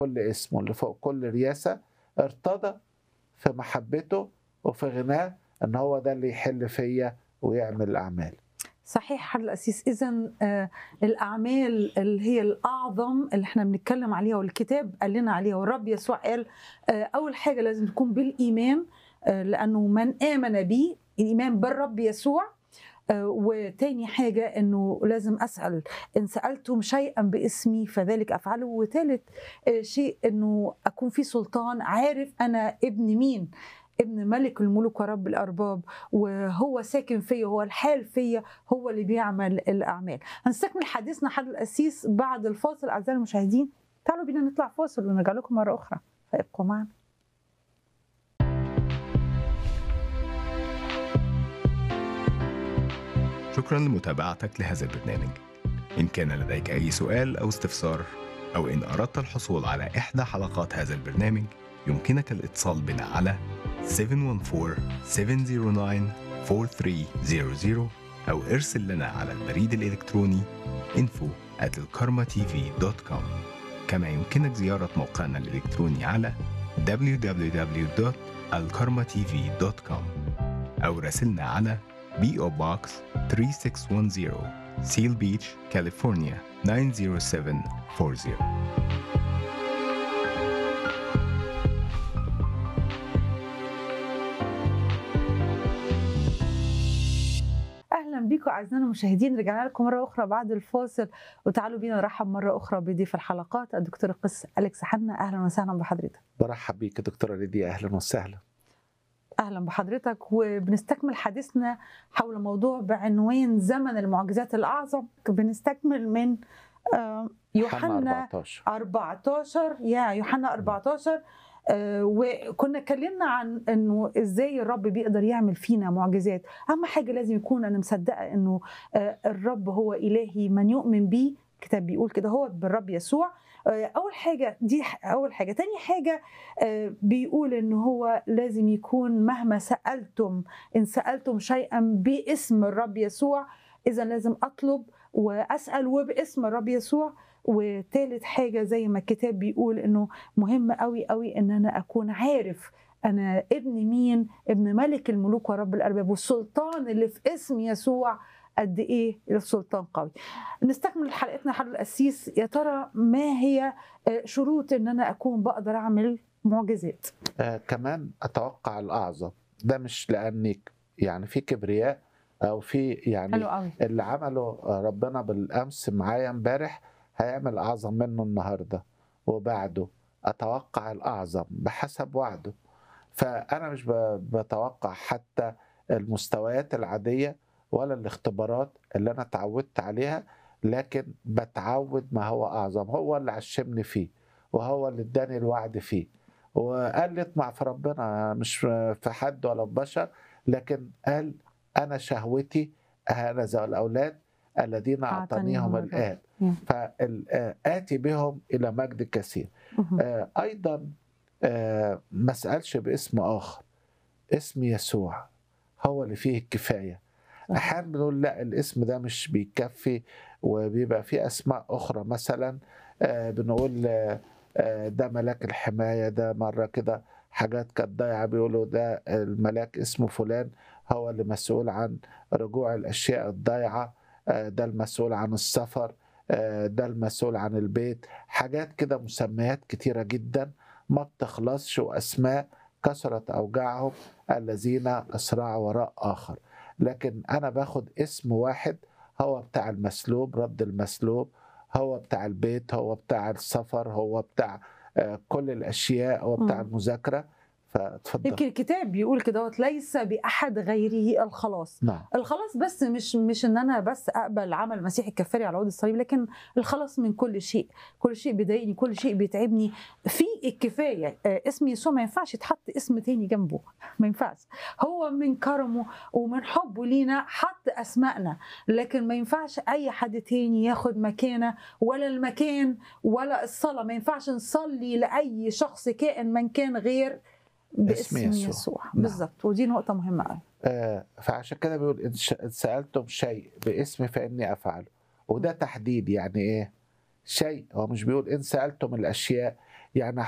كل اسمه اللي فوق كل رياسة ارتضى في محبته وفي غناه ان هو ده اللي يحل فيا ويعمل الاعمال صحيح حل الأسيس إذا الأعمال اللي هي الأعظم اللي احنا بنتكلم عليها والكتاب قال لنا عليها والرب يسوع قال آه، أول حاجة لازم تكون بالإيمان آه، لأنه من آمن بي الإيمان بالرب يسوع آه، وتاني حاجة إنه لازم أسأل إن سألتم شيئا باسمي فذلك أفعله وتالت آه، شيء إنه أكون في سلطان عارف أنا ابن مين ابن ملك الملوك ورب الأرباب وهو ساكن فيا هو الحال فيا هو اللي بيعمل الأعمال هنستكمل حديثنا حل الأسيس بعد الفاصل أعزائي المشاهدين تعالوا بينا نطلع فاصل ونرجع لكم مرة أخرى فابقوا معنا شكرا لمتابعتك لهذا البرنامج إن كان لديك أي سؤال أو استفسار أو إن أردت الحصول على إحدى حلقات هذا البرنامج يمكنك الاتصال بنا على 714-709-4300 أو ارسل لنا على البريد الإلكتروني info at الكارما-tv.com كما يمكنك زيارة موقعنا الإلكتروني على www.alkarmatv.com أو راسلنا على PO Box 3610 Seal Beach, California 90740 اهلا بيكم اعزائنا المشاهدين رجعنا لكم مره اخرى بعد الفاصل وتعالوا بينا نرحب مره اخرى بضيف الحلقات الدكتور القس اليكس حنا اهلا وسهلا بحضرتك برحب بيك يا دكتوره ليديا اهلا وسهلا اهلا بحضرتك وبنستكمل حديثنا حول موضوع بعنوان زمن المعجزات الاعظم بنستكمل من آه، يوحنا 14 14 يا يوحنا 14 آه، وكنا اتكلمنا عن انه ازاي الرب بيقدر يعمل فينا معجزات اهم حاجه لازم يكون انا مصدقه انه آه، الرب هو الهي من يؤمن بيه الكتاب بيقول كده هو بالرب يسوع آه، اول حاجه دي ح- اول حاجه تاني حاجه آه، بيقول ان هو لازم يكون مهما سالتم ان سالتم شيئا باسم الرب يسوع اذا لازم اطلب واسال وباسم الرب يسوع وتالت حاجه زي ما الكتاب بيقول انه مهم قوي قوي ان انا اكون عارف انا ابن مين ابن ملك الملوك ورب الارباب والسلطان اللي في اسم يسوع قد ايه السلطان قوي نستكمل حلقتنا حل القسيس يا ترى ما هي آه، شروط ان انا اكون بقدر اعمل معجزات آه كمان اتوقع الاعظم ده مش لاني يعني في كبرياء او في يعني حلو قوي اللي عمله ربنا بالامس معايا امبارح هيعمل اعظم منه النهارده وبعده اتوقع الاعظم بحسب وعده فانا مش ب- بتوقع حتى المستويات العاديه ولا الاختبارات اللي انا اتعودت عليها لكن بتعود ما هو اعظم هو اللي عشمني فيه وهو اللي اداني الوعد فيه وقال لي اطمع في ربنا مش في حد ولا في بشر لكن قال انا شهوتي هذا الاولاد الذين اعطانيهم الرب. الاب مم. فآتي بهم إلى مجد كثير مهم. آه، أيضا آه، ما اسألش باسم آخر اسم يسوع هو اللي فيه الكفاية صح. أحيانا بنقول لا الاسم ده مش بيكفي وبيبقى فيه أسماء أخرى مثلا آه، بنقول آه، آه، ده ملاك الحماية ده مرة كده حاجات كانت ضايعة بيقولوا ده الملاك اسمه فلان هو اللي مسؤول عن رجوع الأشياء الضايعة آه، ده المسؤول عن السفر آه، ده المسؤول عن البيت حاجات كده مسميات كتيرة جدا ما بتخلصش وأسماء كثرت أوجاعهم الذين أسرعوا وراء آخر لكن أنا باخد اسم واحد هو بتاع المسلوب رد المسلوب هو بتاع البيت هو بتاع السفر هو بتاع آه، كل الأشياء هو بتاع مم. المذاكرة فاتفضل يمكن الكتاب بيقول كده ليس باحد غيره الخلاص نعم الخلاص بس مش مش ان انا بس اقبل عمل المسيح الكفاري على عود الصليب لكن الخلاص من كل شيء كل شيء بيضايقني كل شيء بيتعبني في الكفايه آه، اسم يسوع ما ينفعش يتحط اسم تاني جنبه ما ينفعش هو من كرمه ومن حبه لينا حط اسمائنا لكن ما ينفعش اي حد تاني ياخد مكانه ولا المكان ولا الصلاه ما ينفعش نصلي لاي شخص كائن من كان غير باسم اسم يسوع, يسوع. يسوع. نعم. بالظبط ودي نقطه مهمه قوي آه، فعشان كده بيقول إن ش- إن سألتم شيء باسمي فإني أفعله وده تحديد يعني إيه شيء هو مش بيقول إن سألتم الأشياء يعني